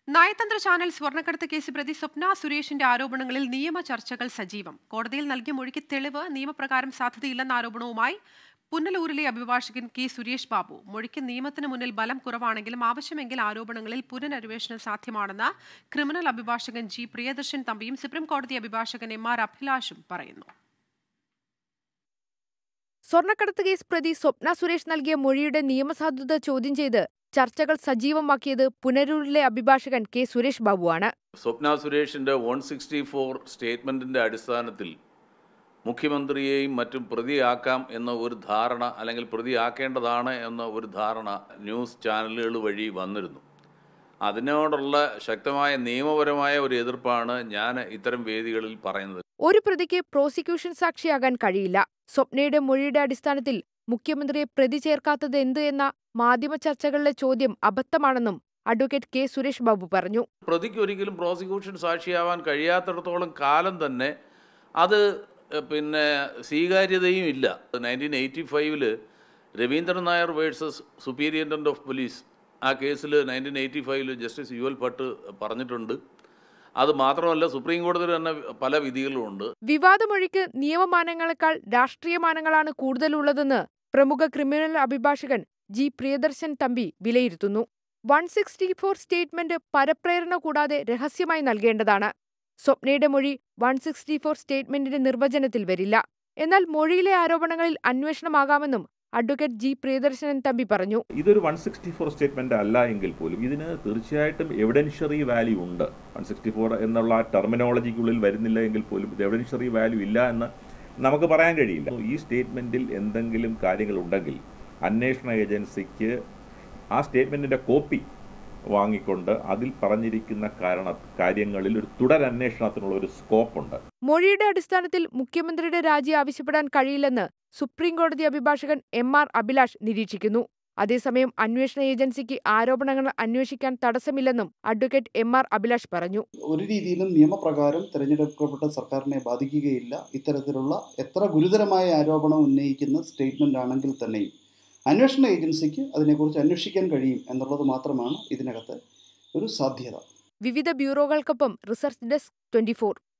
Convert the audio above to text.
നയതന്ത്ര ചാനൽ സ്വർണ്ണക്കടത്ത് കേസ് പ്രതി സ്വപ്ന സുരേഷിന്റെ ആരോപണങ്ങളിൽ നിയമ ചർച്ചകൾ സജീവം കോടതിയിൽ നൽകിയ മൊഴിക്ക് തെളിവ് നിയമപ്രകാരം സാധ്യതയില്ലെന്ന ആരോപണവുമായി പുനലൂരിലെ അഭിഭാഷകൻ കെ സുരേഷ് ബാബു മൊഴിക്ക് നിയമത്തിന് മുന്നിൽ ബലം കുറവാണെങ്കിലും ആവശ്യമെങ്കിൽ ആരോപണങ്ങളിൽ പുനരന്വേഷണം സാധ്യമാണെന്ന് ക്രിമിനൽ അഭിഭാഷകൻ ജി പ്രിയദർശൻ തമ്പിയും സുപ്രീം കോടതി അഭിഭാഷകൻ എം ആർ അഭിലാഷും പറയുന്നു സ്വർണ്ണക്കടത്ത് കേസ് പ്രതി സ്വപ്ന സുരേഷ് നൽകിയ മൊഴിയുടെ നിയമസാധുത ചോദ്യം ചെയ്ത് ചർച്ചകൾ സജീവമാക്കിയത് പുനരൂരിലെ അഭിഭാഷകൻ കെ സുരേഷ് ബാബുവാണ് സ്വപ്ന സുരേഷിൻ്റെ വൺ സിക്സ്റ്റി ഫോർ സ്റ്റേറ്റ്മെൻറ്റിൻ്റെ അടിസ്ഥാനത്തിൽ മുഖ്യമന്ത്രിയെയും മറ്റും പ്രതിയാക്കാം എന്ന ഒരു ധാരണ അല്ലെങ്കിൽ പ്രതിയാക്കേണ്ടതാണ് എന്ന ഒരു ധാരണ ന്യൂസ് ചാനലുകൾ വഴി വന്നിരുന്നു അതിനോടുള്ള ശക്തമായ നിയമപരമായ ഒരു എതിർപ്പാണ് ഞാൻ ഇത്തരം വേദികളിൽ പറയുന്നത് ഒരു പ്രതിക്ക് പ്രോസിക്യൂഷൻ സാക്ഷിയാകാൻ കഴിയില്ല സ്വപ്നയുടെ മൊഴിയുടെ അടിസ്ഥാനത്തിൽ മുഖ്യമന്ത്രിയെ പ്രതി ചേർക്കാത്തത് എന്ത് എന്ന മാധ്യമ ചർച്ചകളിലെ ചോദ്യം അബദ്ധമാണെന്നും അഡ്വക്കേറ്റ് കെ സുരേഷ് ബാബു പറഞ്ഞു പ്രതിക്ക് ഒരിക്കലും പ്രോസിക്യൂഷൻ സാക്ഷിയാവാൻ കഴിയാത്തിടത്തോളം കാലം തന്നെ അത് എഹ്, പിന്നെ സ്വീകാര്യതയും ഇല്ല നയൻറ്റീൻ എയ്റ്റി ഫൈവില് Raveendran Nair versus superintendent of police ആ കേസിൽ നയൻറ്റീൻ എയ്റ്റി ഫൈവില് ജസ്റ്റിസ് യു എൽ ഭട്ട് പറഞ്ഞിട്ടുണ്ട് അത് മാത്രമല്ല സുപ്രീം കോടതിയിൽ തന്നെ പല വിധികളുമുണ്ട് വിവാദമൊഴിക്ക് നിയമമാനങ്ങളെക്കാൾ രാഷ്ട്രീയമാനങ്ങളാണ് കൂടുതലുള്ളതെന്ന് പ്രമുഖ ക്രിമിനൽ അഭിഭാഷകൻ ജി പ്രിയദർശൻ തമ്പി വിലയിരുത്തുന്നു വൺ സിക്സ്റ്റി ഫോർ സ്റ്റേറ്റ്മെന്റ് പരപ്രേരണ കൂടാതെ രഹസ്യമായി നൽകേണ്ടതാണ് സ്വപ്നയുടെ മൊഴി വൺ സിക്സ്റ്റി ഫോർ സ്റ്റേറ്റ്മെന്റിന്റെ നിർവചനത്തിൽ വരില്ല എന്നാൽ മൊഴിയിലെ ആരോപണങ്ങളിൽ അന്വേഷണമാകാമെന്നും അഡ്വക്കേറ്റ് ജി പ്രിയദർശനൻ തമ്പി പറഞ്ഞു ഇതൊരു വൺ സിക്സ്റ്റി ഫോർ സ്റ്റേറ്റ്മെന്റ് അല്ല എങ്കിൽ പോലും ഇതിന് തീർച്ചയായിട്ടും എവിഡൻഷ്യറി വാല്യൂ ഉണ്ട് വൺ സിക്സ്റ്റി ഫോർ എന്നുള്ള ആ ടെർമിനോളജിക്കുള്ളിൽ വരുന്നില്ല എങ്കിൽ പോലും ഇത് എവിഡൻഷ്യറി വാല്യൂ ഇല്ല എന്ന് നമുക്ക് പറയാൻ കഴിയില്ല ഈ സ്റ്റേറ്റ്മെന്റിൽ എന്തെങ്കിലും കാര്യങ്ങളുണ്ടെങ്കിൽ അന്വേഷണ ഏജൻസിക്ക് ആ സ്റ്റേറ്റ്മെന്റിന്റെ കോപ്പി വാങ്ങിക്കൊണ്ട് അതിൽ പറഞ്ഞിരിക്കുന്ന കാരണ കാര്യങ്ങളിൽ ഒരു തുടരന്വേഷണത്തിനുള്ള ഒരു സ്കോപ്പുണ്ട് മൊഴിയുടെ അടിസ്ഥാനത്തിൽ മുഖ്യമന്ത്രിയുടെ രാജി ആവശ്യപ്പെടാൻ കഴിയില്ലെന്ന് സുപ്രീം കോടതി അഭിഭാഷകൻ എം ആർ അഭിലാഷ് നിരീക്ഷിക്കുന്നു അതേസമയം അന്വേഷണ ഏജൻസിക്ക് ആരോപണങ്ങൾ അന്വേഷിക്കാൻ തടസ്സമില്ലെന്നും അഡ്വക്കേറ്റ് എം ആർ അഭിലാഷ് പറഞ്ഞു ഒരു രീതിയിലും നിയമപ്രകാരം തിരഞ്ഞെടുക്കപ്പെട്ട സർക്കാരിനെ ബാധിക്കുകയില്ല ഇത്തരത്തിലുള്ള എത്ര ഗുരുതരമായ ആരോപണം ഉന്നയിക്കുന്ന സ്റ്റേറ്റ്മെന്റ് ആണെങ്കിൽ തന്നെയും അന്വേഷണ ഏജൻസിക്ക് അതിനെക്കുറിച്ച് അന്വേഷിക്കാൻ കഴിയും എന്നുള്ളത് മാത്രമാണ് ഇതിനകത്ത് ഒരു സാധ്യത വിവിധ ബ്യൂറോകൾക്കൊപ്പം റിസർച്ച് ഡെസ്ക് ട്വന്റി